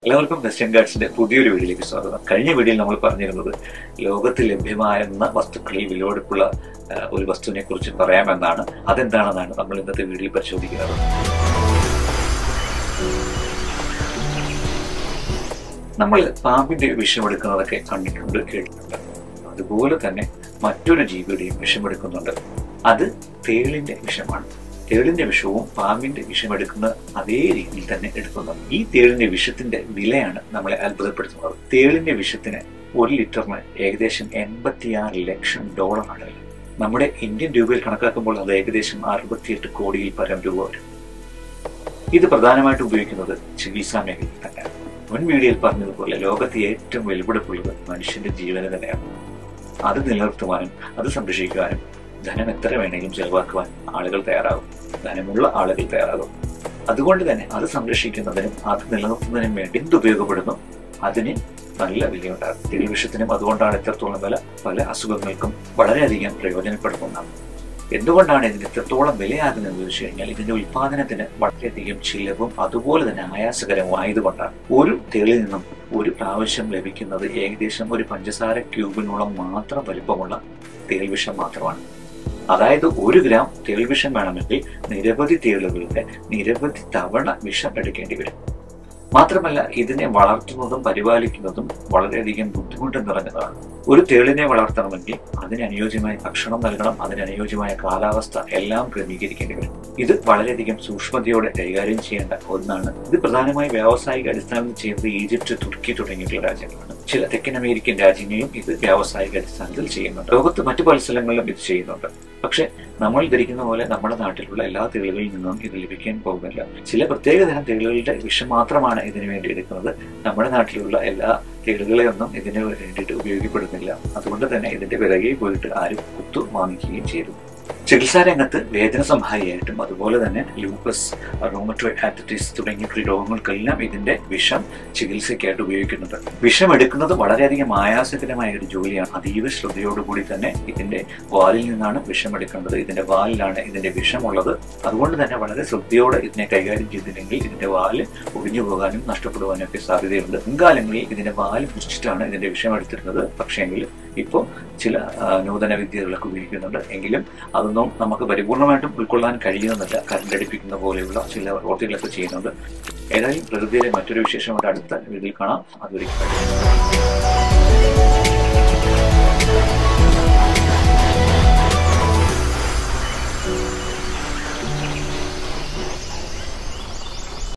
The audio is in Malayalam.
എല്ലാവർക്കും വെസ്റ്റേൺ ഗാർഡ്സിന്റെ പുതിയൊരു വീഡിയോയിലേക്ക് സ്വാഗതം കഴിഞ്ഞ വീഡിയോയിൽ നമ്മൾ പറഞ്ഞിരുന്നത് ലോകത്തിൽ ലഭ്യമായിരുന്ന വസ്തുക്കളിൽ വിലപിടിപ്പുള്ള ആ, ഒരു വസ്തുവിനെ കുറിച്ച് പറയാമെന്നാണ് അതെന്താണെന്നാണ് നമ്മൾ ഇന്നത്തെ വീഡിയോയിൽ പരിശോധിക്കുന്നത് നമ്മൾ പാമ്പിന്റെ വിഷമെടുക്കുന്നതൊക്കെ കണ്ടിട്ടുണ്ട് കേട്ടിട്ടുണ്ട് അതുപോലെ തന്നെ മറ്റൊരു ജീവിയുടെയും വിഷമെടുക്കുന്നുണ്ട് അത് തേളിന്റെ വിഷമാണ് തേളിന്റെ വിഷവും പാമ്പിന്റെ വിഷമെടുക്കുന്ന അതേ രീതിയിൽ തന്നെ എടുക്കുന്നത് ഈ തേളിന്റെ വിഷത്തിന്റെ വിലയാണ് നമ്മളെ അത്ഭുതപ്പെടുത്തുന്നത് തേളിന്റെ വിഷത്തിന് ഒരു ലിറ്ററിന് ഏകദേശം എൺപത്തിയാറ് ലക്ഷം ഡോളറാണ് വില നമ്മുടെ ഇന്ത്യൻ രൂപയിൽ കണക്കാക്കുമ്പോൾ അത് ഏകദേശം അറുപത്തിയെട്ട് കോടിയിൽ പരം രൂപ വരും ഇത് പ്രധാനമായിട്ട് ഉപയോഗിക്കുന്നത് ചികിത്സാ മേഖലയിൽ തന്നെയാണ് മുൻ വീഡിയോയിൽ പറഞ്ഞതുപോലെ ലോകത്തെ ഏറ്റവും വെലുപിടിപ്പുള്ളത് മനുഷ്യന്റെ ജീവന് തന്നെയാണ് അത് നിലനിർത്തുവാനും അത് സംരക്ഷിക്കുവാനും ധനം എത്ര വേണമെങ്കിലും ചെലവാക്കുവാൻ ആളുകൾ തയ്യാറാകും ധനമുള്ള ആളുകൾ തയ്യാറാകും അതുകൊണ്ട് തന്നെ അത് സംരക്ഷിക്കുന്നതിനും അത് നിലനിർത്തുന്നതിനും വേണ്ടി എന്ത് ഉപയോഗപ്പെടുന്നു അതിന് നല്ല വിലയുണ്ടാകും ടെലിവിഷത്തിനും അതുകൊണ്ടാണ് ഇത്രത്തോളം വില പല അസുഖങ്ങൾക്കും വളരെയധികം പ്രയോജനപ്പെടുന്നതാണ് എന്തുകൊണ്ടാണ് ഇതിന് ഇത്രത്തോളം വിലയാകുന്നത് എന്ന് വെച്ച് കഴിഞ്ഞാൽ ഇതിന്റെ ഉൽപാദനത്തിന് വളരെയധികം ചിലവും അതുപോലെ തന്നെ ആയാസകരമായതുകൊണ്ടാണ് ഒരു തേളിൽ നിന്നും ഒരു പ്രാവശ്യം ലഭിക്കുന്നത് ഏകദേശം ഒരു പഞ്ചസാര ക്യൂബിനോളം മാത്രം വലിപ്പമുള്ള തേൾവിഷം മാത്രമാണ് അതായത് ഒരു ഗ്രാം തേൾവിഷം വേണമെങ്കിൽ നിരവധി തേളുകളുടെ നിരവധി തവണ വിഷം എടുക്കേണ്ടി വരും മാത്രമല്ല ഇതിനെ വളർത്തുന്നതും പരിപാലിക്കുന്നതും വളരെയധികം ബുദ്ധിമുട്ട് നിറഞ്ഞതാണ് ഒരു തേളിനെ വളർത്തണമെങ്കിൽ അതിന് അനുയോജ്യമായ ഭക്ഷണം നൽകണം അതിന് അനുയോജ്യമായ കാലാവസ്ഥ എല്ലാം ക്രമീകരിക്കേണ്ടി വരും ഇത് വളരെയധികം സൂക്ഷ്മതയോടെ കൈകാര്യം ചെയ്യേണ്ട ഒന്നാണ് ഇത് പ്രധാനമായി വ്യാവസായിക അടിസ്ഥാനത്തിൽ ചെയ്യുന്നത് ഈജിപ്റ്റ് തുർക്കി തുടങ്ങിയിട്ടുള്ള രാജ്യങ്ങളാണ് ചില തെക്കൻ അമേരിക്കൻ രാജ്യങ്ങളിലും ഇത് വ്യാവസായിക അടിസ്ഥാനത്തിൽ ചെയ്യുന്നുണ്ട് ലോകത്ത് മറ്റു പല സ്ഥലങ്ങളിലും ഇത് ചെയ്യുന്നുണ്ട് പക്ഷെ നമ്മൾ ധരിക്കുന്ന പോലെ നമ്മുടെ നാട്ടിലുള്ള എല്ലാ തേളുകളിൽ നിന്നും ഇത് ലഭിക്കാൻ പോകുന്നില്ല ചില പ്രത്യേക തരം തേളുകളുടെ വിഷം മാത്രമാണ് ഇതിനു വേണ്ടി എടുക്കുന്നത് നമ്മുടെ നാട്ടിലുള്ള എല്ലാ തേളുകളെയൊന്നും ഇതിന് വേണ്ടിയിട്ട് ഉപയോഗപ്പെടുന്നില്ല അതുകൊണ്ട് തന്നെ ഇതിന്റെ പിറകെ പോയിട്ട് ആരും കുത്തു വാങ്ങിക്കുകയും ചെയ്തു ചികിത്സാ രംഗത്ത് വേദന സംഹാരിയായിട്ടും അതുപോലെ തന്നെ ലൂപ്പസ് റോമറ്റോയിഡ് ആത്തറ്റിസ് തുടങ്ങിയിട്ടുള്ള രോഗങ്ങൾക്കെല്ലാം ഇതിന്റെ വിഷം ചികിത്സയ്ക്കായിട്ട് ഉപയോഗിക്കുന്നുണ്ട് വിഷം എടുക്കുന്നത് വളരെയധികം ആയാസകരമായ ഒരു ജോലിയാണ് അതീവ ശ്രദ്ധയോടുകൂടി തന്നെ ഇതിന്റെ വാലിൽ നിന്നാണ് വിഷം എടുക്കേണ്ടത് ഇതിന്റെ വാലിലാണ് ഇതിന്റെ വിഷമുള്ളത് അതുകൊണ്ട് തന്നെ വളരെ ശ്രദ്ധയോടെ ഇതിനെ കൈകാര്യം ചെയ്തില്ലെങ്കിൽ ഇതിന്റെ വാല് ഒഴിഞ്ഞു പോകാനും നഷ്ടപ്പെടുവാനും ഒക്കെ സാധ്യതയുണ്ട് മുൻകാലങ്ങളിൽ ഇതിന്റെ വാല് മുറിച്ചിട്ടാണ് ഇതിന്റെ വിഷം എടുത്തിരുന്നത് പക്ഷേങ്കിൽ ഇപ്പോൾ ചില ആ, നൂതന വിദ്യകളൊക്കെ ഉപയോഗിക്കുന്നുണ്ട് എങ്കിലും അതൊന്നും നമുക്ക് പരിപൂർണമായിട്ടും ഉൾക്കൊള്ളാൻ കഴിയുന്നില്ല കരണ്ടടിപ്പിക്കുന്ന പോലെയുള്ള ചില പ്രവൃത്തികളൊക്കെ ചെയ്യുന്നുണ്ട് ഏതായാലും പ്രകൃതിയിലെ മറ്റൊരു വിശേഷം അടുത്ത വീഡിയോയിൽ കാണാം അതുവരെ